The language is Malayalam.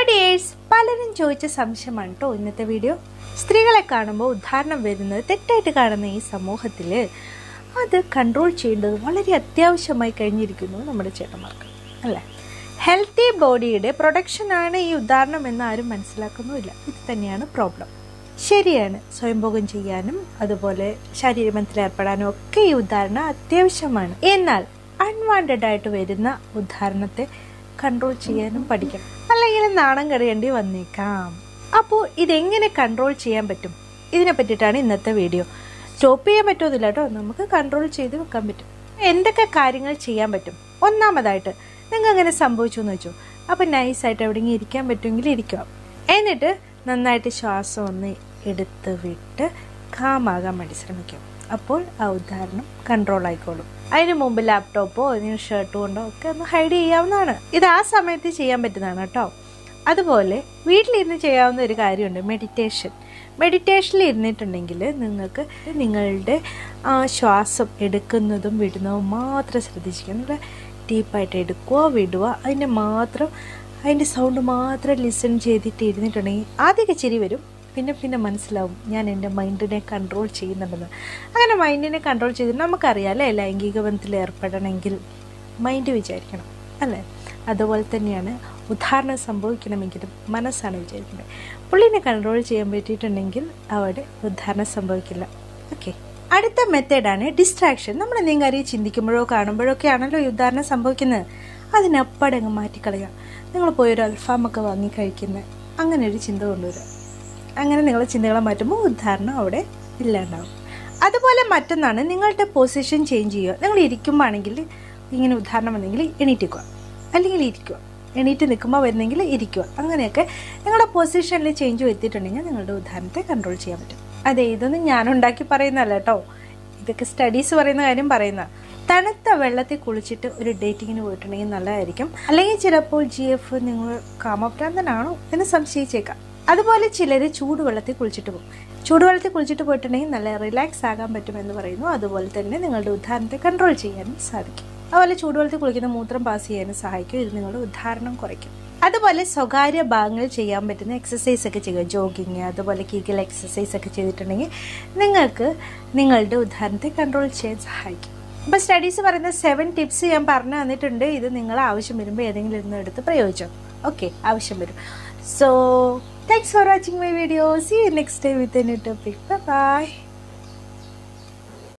ഡിയേഴ്സ് പലരും ചോദിച്ച സംശയമാണ് കേട്ടോ ഇന്നത്തെ വീഡിയോ സ്ത്രീകളെ കാണുമ്പോൾ ഉദാഹരണം വരുന്നത് തെറ്റായിട്ട് കാണുന്ന ഈ സമൂഹത്തിൽ അത് കൺട്രോൾ ചെയ്യേണ്ടത് വളരെ അത്യാവശ്യമായി കഴിഞ്ഞിരിക്കുന്നു നമ്മുടെ ചേട്ടന്മാർക്ക് അല്ലേ ഹെൽത്തി ബോഡിയുടെ പ്രൊഡക്ഷനാണ് ഈ ഉദാഹരണം എന്ന് ആരും മനസ്സിലാക്കുന്നുമില്ല ഇത് തന്നെയാണ് പ്രോബ്ലം ശരിയാണ് സ്വയംഭോഗം ചെയ്യാനും അതുപോലെ ശരീരബന്ധത്തിൽ ഏർപ്പെടാനും ഒക്കെ ഈ ഉദാഹരണം അത്യാവശ്യമാണ് എന്നാൽ അൺവാണ്ടഡ് ആയിട്ട് വരുന്ന ഉദാഹരണത്തെ കൺട്രോൾ ചെയ്യാനും പഠിക്കണം അല്ലെങ്കിൽ നാണം കറിയേണ്ടി വന്നേക്കാം അപ്പോൾ ഇതെങ്ങനെ കൺട്രോൾ ചെയ്യാൻ പറ്റും ഇതിനെ പറ്റിയിട്ടാണ് ഇന്നത്തെ വീഡിയോ സ്റ്റോപ്പ് ചെയ്യാൻ പറ്റുമെന്നില്ല കേട്ടോ നമുക്ക് കൺട്രോൾ ചെയ്ത് വെക്കാൻ പറ്റും എന്തൊക്കെ കാര്യങ്ങൾ ചെയ്യാൻ പറ്റും ഒന്നാമതായിട്ട് നിങ്ങൾക്ക് അങ്ങനെ സംഭവിച്ചു എന്ന് വെച്ചു അപ്പം നൈസായിട്ട് എവിടെയെങ്കിലും ഇരിക്കാൻ പറ്റുമെങ്കിൽ ഇരിക്കുക എന്നിട്ട് നന്നായിട്ട് ശ്വാസം ഒന്ന് എടുത്ത് വിട്ട് കാമാകാൻ വേണ്ടി ശ്രമിക്കും അപ്പോൾ ആ ഉദാഹരണം കൺട്രോൾ ആയിക്കോളും അതിന് മുമ്പ് ലാപ്ടോപ്പോ ഇതിന് ഷർട്ട് കൊണ്ടോ ഒക്കെ ഒന്ന് ഹൈഡ് ചെയ്യാവുന്നതാണ് ഇത് ആ സമയത്ത് ചെയ്യാൻ പറ്റുന്നതാണ് കേട്ടോ അതുപോലെ വീട്ടിലിരുന്ന് ചെയ്യാവുന്ന ഒരു കാര്യമുണ്ട് മെഡിറ്റേഷൻ മെഡിറ്റേഷനിൽ ഇരുന്നിട്ടുണ്ടെങ്കിൽ നിങ്ങൾക്ക് നിങ്ങളുടെ ആ ശ്വാസം എടുക്കുന്നതും വിടുന്നതും മാത്രം ശ്രദ്ധിച്ചിരിക്കുക നിങ്ങൾ ഡീപ്പായിട്ട് എടുക്കുക വിടുക അതിൻ്റെ മാത്രം അതിൻ്റെ സൗണ്ട് മാത്രം ലിസൺ ചെയ്തിട്ട് ഇരുന്നിട്ടുണ്ടെങ്കിൽ ആദ്യമൊക്കെ ചിരി വരും പിന്നെ പിന്നെ മനസ്സിലാവും ഞാൻ എൻ്റെ മൈൻഡിനെ കൺട്രോൾ ചെയ്യുന്നുണ്ടെന്ന് അങ്ങനെ മൈൻഡിനെ കൺട്രോൾ ചെയ്തിട്ട് നമുക്കറിയാം അല്ലേ ലൈംഗിക ബന്ധത്തിൽ ഏർപ്പെടണമെങ്കിൽ മൈൻഡ് വിചാരിക്കണം അല്ലേ അതുപോലെ തന്നെയാണ് ഉദാഹരണം സംഭവിക്കണമെങ്കിലും മനസ്സാണ് വിചാരിക്കേണ്ടത് പുള്ളിനെ കൺട്രോൾ ചെയ്യാൻ പറ്റിയിട്ടുണ്ടെങ്കിൽ അവിടെ ഉദാഹരണം സംഭവിക്കില്ല ഓക്കെ അടുത്ത മെത്തേഡാണ് ഡിസ്ട്രാക്ഷൻ നമ്മൾ എന്തെങ്കിലും കാര്യം ചിന്തിക്കുമ്പോഴോ കാണുമ്പോഴോ ഒക്കെ ആണല്ലോ ഈ ഉദാഹരണം സംഭവിക്കുന്നത് അതിനപ്പടെ അങ്ങ് മാറ്റിക്കളയുക നിങ്ങൾ പോയി ഒരു അൽഫാമൊക്കെ വാങ്ങി കഴിക്കുന്നത് അങ്ങനെ ഒരു ചിന്ത കൊണ്ടുവരിക അങ്ങനെ നിങ്ങൾ ചിന്തകളെ മാറ്റുമ്പോൾ ഉദാഹരണം അവിടെ ഇല്ലാണ്ടാവും അതുപോലെ മറ്റൊന്നാണ് നിങ്ങളുടെ പൊസിഷൻ ചേഞ്ച് ചെയ്യുക നിങ്ങൾ ഇരിക്കുമ്പോൾ ആണെങ്കിൽ ഇങ്ങനെ ഉദാഹരണം വന്നെങ്കിൽ എണീറ്റിക്കുക അല്ലെങ്കിൽ ഇരിക്കുക എണീറ്റ് നിൽക്കുമ്പോൾ വരുന്നെങ്കിൽ ഇരിക്കുക അങ്ങനെയൊക്കെ നിങ്ങളുടെ പൊസിഷനിൽ ചേഞ്ച് വരുത്തിയിട്ടുണ്ടെങ്കിൽ നിങ്ങളുടെ ഉദാഹരണത്തെ കൺട്രോൾ ചെയ്യാൻ പറ്റും അതെ ഇതൊന്നും ഞാൻ ഉണ്ടാക്കി പറയുന്നതല്ല കേട്ടോ ഇതൊക്കെ സ്റ്റഡീസ് പറയുന്ന കാര്യം പറയുന്ന തണുത്ത വെള്ളത്തിൽ കുളിച്ചിട്ട് ഒരു ഡേറ്റിങ്ങിന് പോയിട്ടുണ്ടെങ്കിൽ നല്ലതായിരിക്കും അല്ലെങ്കിൽ ചിലപ്പോൾ ജി എഫ് നിങ്ങൾ കാമഭ്രാന്തനാണോ എന്ന് സംശയിച്ചേക്കാം അതുപോലെ ചിലർ ചൂടുവെള്ളത്തിൽ കുളിച്ചിട്ട് പോകും ചൂടുവെള്ളത്തിൽ കുളിച്ചിട്ട് പോയിട്ടുണ്ടെങ്കിൽ നല്ല റിലാക്സ് ആകാൻ പറ്റുമെന്ന് പറയുന്നു അതുപോലെ തന്നെ നിങ്ങളുടെ ഉദാഹരണത്തെ കൺട്രോൾ ചെയ്യാനും സാധിക്കും അതുപോലെ ചൂടുവെള്ളത്തിൽ കുളിക്കുന്ന മൂത്രം പാസ് ചെയ്യാനും സഹായിക്കും ഇത് നിങ്ങളുടെ ഉദാഹരണം കുറയ്ക്കും അതുപോലെ സ്വകാര്യ ഭാഗങ്ങളിൽ ചെയ്യാൻ പറ്റുന്ന എക്സസൈസ് ഒക്കെ ചെയ്യുക ജോഗിങ് അതുപോലെ കീഗൽ എക്സസൈസ് ഒക്കെ ചെയ്തിട്ടുണ്ടെങ്കിൽ നിങ്ങൾക്ക് നിങ്ങളുടെ ഉദാഹരണത്തെ കൺട്രോൾ ചെയ്യാൻ സഹായിക്കും അപ്പോൾ സ്റ്റഡീസ് പറയുന്ന സെവൻ ടിപ്സ് ഞാൻ പറഞ്ഞു തന്നിട്ടുണ്ട് ഇത് നിങ്ങൾ ആവശ്യം വരുമ്പോൾ ഏതെങ്കിലും ഇരുന്ന് എടുത്ത് പ്രയോഗിച്ചോ ഓക്കെ ആവശ്യം വരും so thanks for watching my video see you next time with a new topic by